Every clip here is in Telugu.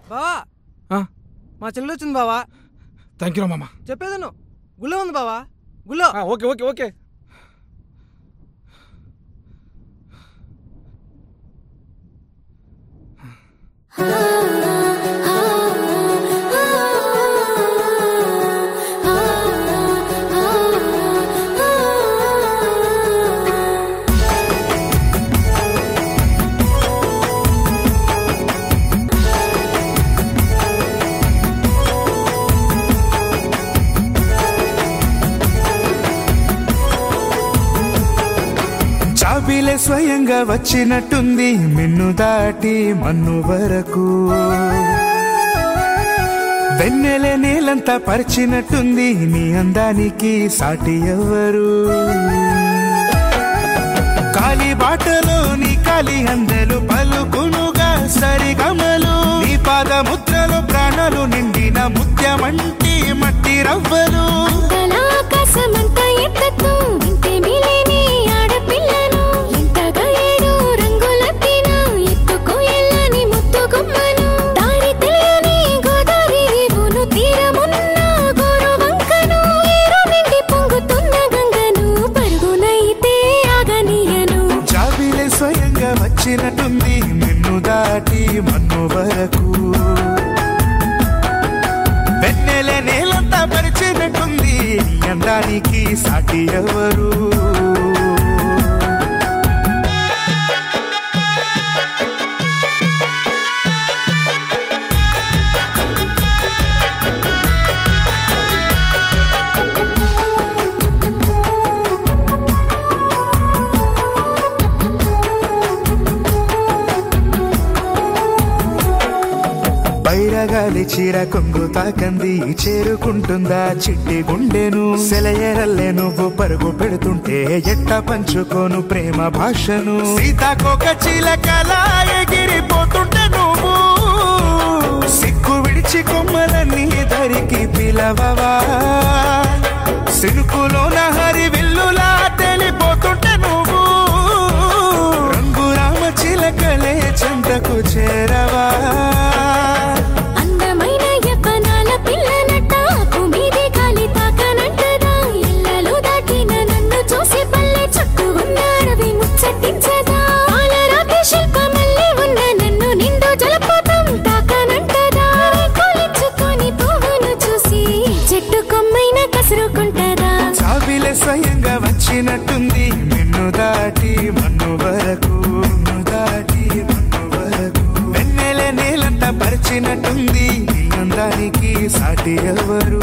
బావా మా చెల్లి వచ్చింది బావా థ్యాంక్ యూ మామ చెప్పేదను గుళ్ళో ఉంది బావా గుళ్ళో ఓకే ఓకే ఓకే చాబీలే స్వయంగా వచ్చినట్టుంది మిన్ను దాటి మన్ను వరకు వెన్నెలే నేలంతా పరిచినట్టుంది నీ అందానికి సాటి ఎవరు కాలి బాటలో నీ కాలి అందలు పలుకునుగా సరిగమలు నీ పాద ముద్రలో ప్రాణాలు నిండిన ముత్యమంటి మట్టి రవ్వలు ఆకాశమంతా ఎత్తు ఇంతే మిలేని ఆడపిల్లను ఇంతగా ఏడు రంగులెత్తిన ఎత్తుకు ఎల్లని ముత్తు గుమ్మను దారి తెలియని గోదావరి రేవును తీరమున్న గోరు వంకను ఏరు నిండి పొంగుతున్న గంగను పరుగునైతే ఆగనీయను జాబిలే స్వయంగా వచ్చినట్టుంది నిన్ను దాటి మన్ను వరకు వెన్నెల నేలంతా పరిచినట్టుంది నీ అందానికి సాటి ఎవరు బైరగాలి చీర కొంగు తాకంది చేరుకుంటుందా చిట్టి గుండెను సెలయరల్లే నువ్వు పరుగు పెడుతుంటే ఎట్ట పంచుకోను ప్రేమ భాషను సీతాకోక చిలకలా ఎగిరిపోతుంటే నువ్వు సిక్కు విడిచి కొమ్మలన్నీ దరికి పిలవవా సినుకులోన హరి విల్లులా తెలిపోతుంటే నువ్వు రంగురామ చిలకలే చెంతకు చేరవా అందమైన యవ్వనాల పిల్లనట్ట ఆకు మీది గాలి తాకనంటదా ఇళ్ళలు దాటిన నన్ను చూసి పల్లె చుట్టూ ఉన్న అడవి ముచ్చటించదా పాలరాతి శిల్పమల్లి ఉన్న నన్ను నిండు జలపాతం తాకనంటదా కొలిచుకొని పువ్వును చూసి చెట్టు కొమ్మైన కసురుకుంటదా చావిలే స్వయంగా వచ్చినట్టుంది నిన్ను దాటి మన్ను వరకు నిన్ను దాటి మన్ను వరకు వెన్నెల నేలంతా పరిచినట్టుంది నీ అందానికి సాటి ఎవరు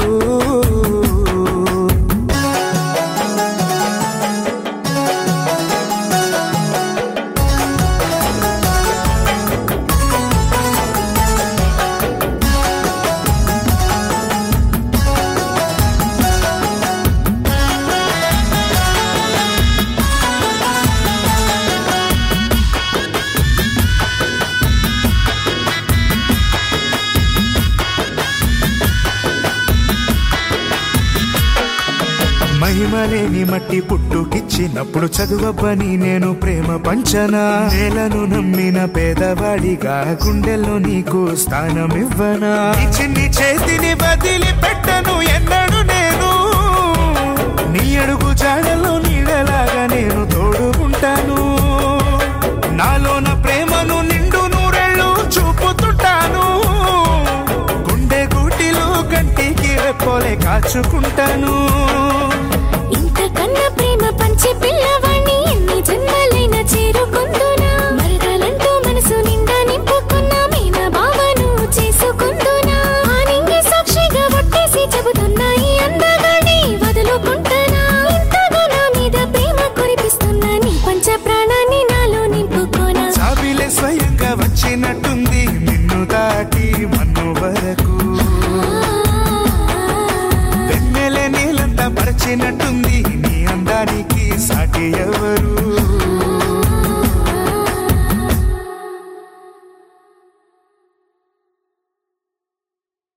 మహిమలేని మట్టి పుట్టుకిచ్చినప్పుడు చదువబ్బని నేను ప్రేమ పంచనా నేలను నమ్మిన పేదవాడిగా గుండెల్లో నీకు స్థానం ఇవ్వనా నీ చిన్ని చేతిని వదిలి పెట్టను ఎన్నడు నేను నీ అడుగు జాడలో నీడలాగా నేను తోడుకుంటాను నాలోన ప్రేమను నిండు నూరెళ్ళు చూపుతుంటాను గుండె గూటిలో కంటికి రెప్పోలే కాచుకుంటాను ఇంతకన్నా ప్రేమ పంచే పిల్లవాణ్ణి ఎన్ని జన్మలైనా చేరుకుందునా మరదలంటూ మనసు నిండా నింపుకున్న మీన భావను చేసుకుందునా ఆనింగి సాక్షిగా ఒట్టేసి చెబుతున్నా ఈ అందగాన్ని వదులుకుంటానా ఇంతగా నా మీద ప్రేమ కురిపిస్తున్నా నీ పంచ ప్రాణాన్ని నాలో నింపుకోనా చాబిలే స్వయంగా వచ్చినట్టుంది నిన్ను దాటి మన్ను వరకు వెన్నెల నీలంతా పరిచినట్టుంది నీ అందానికి సాటి ఎవరు